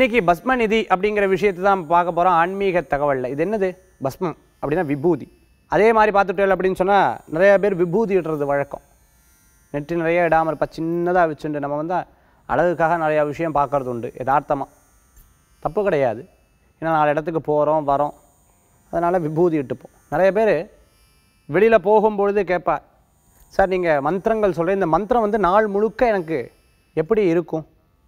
இன்னைக்கு பஸ்ம நிதி அப்படிங்கிற விஷயத்தை தான் பார்க்க போகிறோம் ஆன்மீக தகவலில் இது என்னது பஸ்மம் அப்படின்னா விபூதி அதே மாதிரி பார்த்துட்டேன் அப்படின்னு சொன்னால் நிறைய பேர் விபூதி இடுறது வழக்கம் நெற்றி நிறைய இடாமல் இருப்பா சின்னதாக வச்சுட்டு நம்ம வந்து அழகுக்காக நிறையா விஷயம் பார்க்கறது உண்டு யதார்த்தமாக தப்பு கிடையாது ஏன்னா நாலு இடத்துக்கு போகிறோம் வரோம் அதனால் விபூதி இட்டுப்போம் நிறைய பேர் வெளியில் போகும்பொழுது கேட்பா சார் நீங்கள் மந்திரங்கள் சொல்கிறேன் இந்த மந்திரம் வந்து நாள் முழுக்க எனக்கு எப்படி இருக்கும்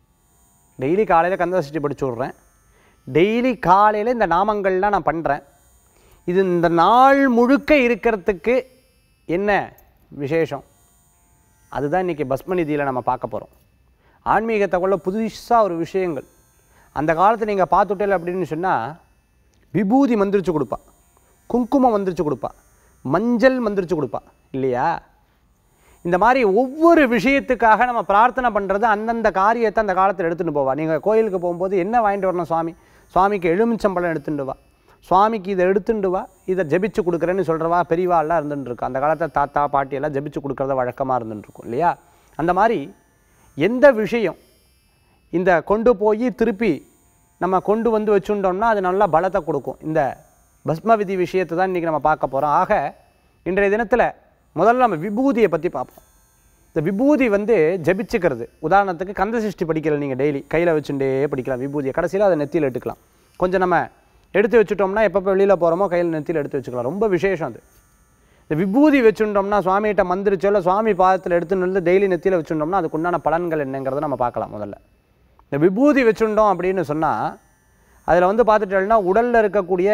டெய்லி காலையில் கந்தசஷ்டி படிச்சு விட்றேன் டெய்லி காலையில் இந்த நாமங்கள்லாம் நான் பண்ணுறேன் இது இந்த நாள் முழுக்க இருக்கிறதுக்கு என்ன விசேஷம் அதுதான் இன்றைக்கி பஸ்மநிதியில் நம்ம பார்க்க போகிறோம் ஆன்மீக தகவலில் புதுசாக ஒரு விஷயங்கள் அந்த காலத்தில் நீங்கள் பார்த்துட்டேல் அப்படின்னு சொன்னால் விபூதி மந்திரிச்சு கொடுப்பா குங்குமம் மந்திரிச்சு கொடுப்பா மஞ்சள் மந்திரிச்சு கொடுப்பா இல்லையா இந்த மாதிரி ஒவ்வொரு விஷயத்துக்காக நம்ம பிரார்த்தனை பண்ணுறது அந்தந்த காரியத்தை அந்த காலத்தில் எடுத்துகிட்டு போவா நீங்கள் கோயிலுக்கு போகும்போது என்ன வாங்கிட்டு வரணும் சுவாமி சுவாமிக்கு எலுமிச்சம்பழம் எடுத்துட்டு வா சுவாமிக்கு இதை எடுத்துட்டு வா இதை ஜெபிச்சு கொடுக்குறேன்னு சொல்கிறவா பெரியவா எல்லாம் இருந்துட்டு இருக்கா அந்த காலத்தில் தாத்தா பாட்டி எல்லாம் ஜெபிச்சு கொடுக்குறத வழக்கமாக இருந்துட்டு இருக்கும் இல்லையா அந்த மாதிரி எந்த விஷயம் இந்த கொண்டு போய் திருப்பி நம்ம கொண்டு வந்து வச்சுட்டோம்னா அது நல்லா பலத்தை கொடுக்கும் இந்த பஸ்ம விதி விஷயத்தை தான் இன்றைக்கி நம்ம பார்க்க போகிறோம் ஆக இன்றைய தினத்தில் முதல்ல நம்ம விபூதியை பற்றி பார்ப்போம் இந்த விபூதி வந்து ஜபிச்சுக்கிறது உதாரணத்துக்கு கந்த சஷ்டி படிக்கல நீங்கள் டெய்லி கையில் வச்சுட்டே படிக்கலாம் விபூதியை கடைசியில் அதை நெத்தியில் எடுத்துக்கலாம் கொஞ்சம் நம்ம எடுத்து வச்சுட்டோம்னா எப்பப்போ வெளியில் போகிறோமோ கையில் நெத்தியில் எடுத்து வச்சுக்கலாம் ரொம்ப விசேஷம் அது இந்த விபூதி வச்சுட்டோம்னா சுவாமிகிட்ட மந்திரிச்சோ இல்லை சுவாமி பாதத்தில் எடுத்துன்னு வந்து டெய்லி நெத்தியில் வச்சுட்டோம்னா அதுக்கு உண்டான பலன்கள் என்னங்கிறத நம்ம பார்க்கலாம் முதல்ல இந்த விபூதி வச்சுட்டோம் அப்படின்னு சொன்னால் அதில் வந்து பார்த்துட்டோம்னா உடலில் இருக்கக்கூடிய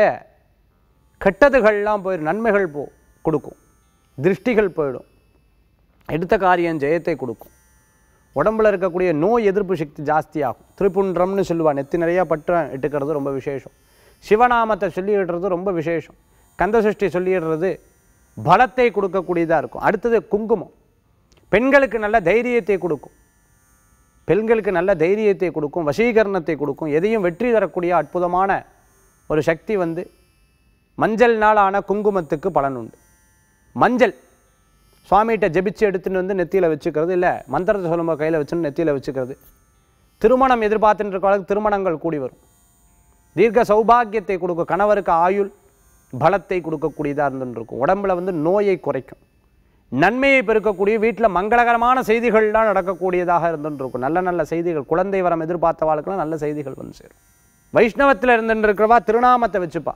கெட்டதுகள்லாம் போயிடும் நன்மைகள் போ கொடுக்கும் திருஷ்டிகள் போயிடும் எடுத்த காரியம் ஜெயத்தை கொடுக்கும் உடம்புல இருக்கக்கூடிய நோய் எதிர்ப்பு சக்தி ஜாஸ்தியாகும் திருப்புன்றம்னு சொல்லுவா நெத்தி நிறையா பற்ற இட்டுக்கிறது ரொம்ப விசேஷம் சிவநாமத்தை சொல்லிடுறது ரொம்ப விசேஷம் கந்தசஷ்டி சொல்லிடுறது பலத்தை கொடுக்கக்கூடியதாக இருக்கும் அடுத்தது குங்குமம் பெண்களுக்கு நல்ல தைரியத்தை கொடுக்கும் பெண்களுக்கு நல்ல தைரியத்தை கொடுக்கும் வசீகரணத்தை கொடுக்கும் எதையும் வெற்றி தரக்கூடிய அற்புதமான ஒரு சக்தி வந்து மஞ்சள்னால் ஆன குங்குமத்துக்கு பலன் உண்டு மஞ்சள் சுவாமிகிட்ட ஜெபிச்சு எடுத்துன்னு வந்து நெத்தியில் வச்சுக்கிறது இல்லை மந்திரத்தை சொல்லும்போது கையில் வச்சுன்னு நெத்தியில் வச்சுக்கிறது திருமணம் எதிர்பார்த்துட்டு இருக்கவங்களுக்கு திருமணங்கள் கூடி வரும் தீர்க்க சௌபாகியத்தை கொடுக்கும் கணவருக்கு ஆயுள் பலத்தை கொடுக்கக்கூடியதாக இருந்துட்டு இருக்கும் உடம்புல வந்து நோயை குறைக்கும் நன்மையை பெருக்கக்கூடிய வீட்டில் மங்களகரமான செய்திகள்லாம் நடக்கக்கூடியதாக இருந்துட்டு இருக்கும் நல்ல நல்ல செய்திகள் குழந்தை வரம் எதிர்பார்த்தவாளுக்கெல்லாம் நல்ல செய்திகள் வந்து சேரும் வைஷ்ணவத்தில் இருந்துட்டு இருக்கிறவா திருநாமத்தை வச்சுப்பா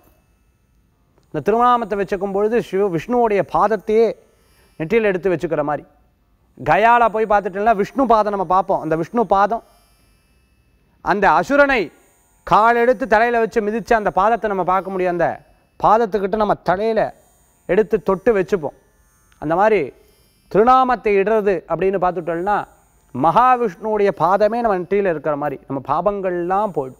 இந்த திருநாமத்தை வச்சுக்கும் பொழுது சிவ விஷ்ணுவோடைய பாதத்தையே நெற்றியில் எடுத்து வச்சுக்கிற மாதிரி கயால போய் பார்த்துட்டோம்னா விஷ்ணு பாதம் நம்ம பார்ப்போம் அந்த விஷ்ணு பாதம் அந்த அசுரனை கால் எடுத்து தலையில் வச்சு மிதிச்ச அந்த பாதத்தை நம்ம பார்க்க முடியும் அந்த பாதத்துக்கிட்ட நம்ம தலையில் எடுத்து தொட்டு வச்சுப்போம் அந்த மாதிரி திருநாமத்தை இடுறது அப்படின்னு பார்த்துட்டோம்னா மகாவிஷ்ணுவுடைய பாதமே நம்ம நெற்றியில் இருக்கிற மாதிரி நம்ம பாபங்கள்லாம் போயிடும்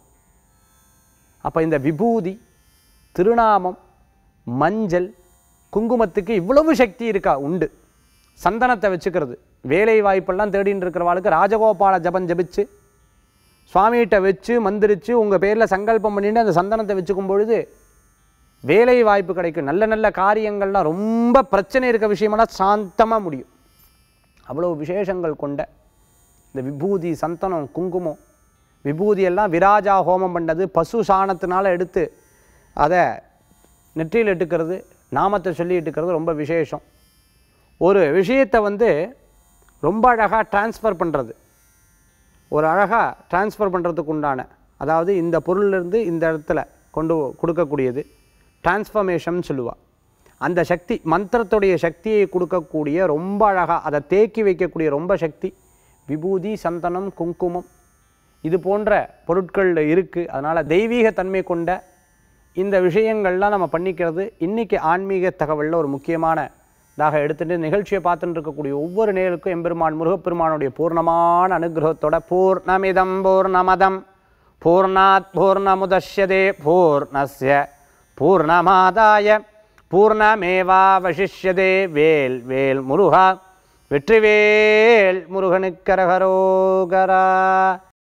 அப்போ இந்த விபூதி திருநாமம் மஞ்சள் குங்குமத்துக்கு இவ்வளவு சக்தி இருக்கா உண்டு சந்தனத்தை வச்சுக்கிறது வேலை வாய்ப்பெல்லாம் தேடின்னு இருக்கிறவாளுக்கு ராஜகோபால ஜபம் ஜபிச்சு சுவாமிகிட்ட வச்சு மந்திரிச்சு உங்கள் பேரில் சங்கல்பம் பண்ணிட்டு அந்த சந்தனத்தை வச்சுக்கும் பொழுது வேலை வாய்ப்பு கிடைக்கும் நல்ல நல்ல காரியங்கள்லாம் ரொம்ப பிரச்சனை இருக்க விஷயமெல்லாம் சாந்தமாக முடியும் அவ்வளோ விசேஷங்கள் கொண்ட இந்த விபூதி சந்தனம் குங்குமம் விபூதி எல்லாம் விராஜா ஹோமம் பண்ணது பசு சாணத்தினால எடுத்து அதை நெற்றியில் இட்டுக்கிறது நாமத்தை சொல்லி இட்டுக்கிறது ரொம்ப விசேஷம் ஒரு விஷயத்தை வந்து ரொம்ப அழகாக ட்ரான்ஸ்ஃபர் பண்ணுறது ஒரு அழகாக ட்ரான்ஸ்ஃபர் பண்ணுறதுக்கு உண்டான அதாவது இந்த பொருள்லேருந்து இந்த இடத்துல கொண்டு கொடுக்கக்கூடியது டிரான்ஸ்ஃபர்மேஷன் சொல்லுவாள் அந்த சக்தி மந்திரத்துடைய சக்தியை கொடுக்கக்கூடிய ரொம்ப அழகாக அதை தேக்கி வைக்கக்கூடிய ரொம்ப சக்தி விபூதி சந்தனம் குங்குமம் இது போன்ற பொருட்கள் இருக்குது அதனால் தெய்வீக தன்மை கொண்ட இந்த விஷயங்கள்லாம் நம்ம பண்ணிக்கிறது இன்றைக்கி ஆன்மீக தகவலில் ஒரு முக்கியமானதாக எடுத்துட்டு நிகழ்ச்சியை பார்த்துட்டு இருக்கக்கூடிய ஒவ்வொரு நேருக்கும் எம்பெருமான் முருகப்பெருமானுடைய பூர்ணமான அனுகிரகத்தோட பூர்ணமிதம் பூர்ணமதம் பூர்ணாத் பூர்ணமுதஷ்யதே பூர்ணஸ்ய பூர்ணமாதாய பூர்ணமேவாவசிஷ்யதே வேல் வேல் முருகா வெற்றிவேல் முருகனுக்கரகரோகரா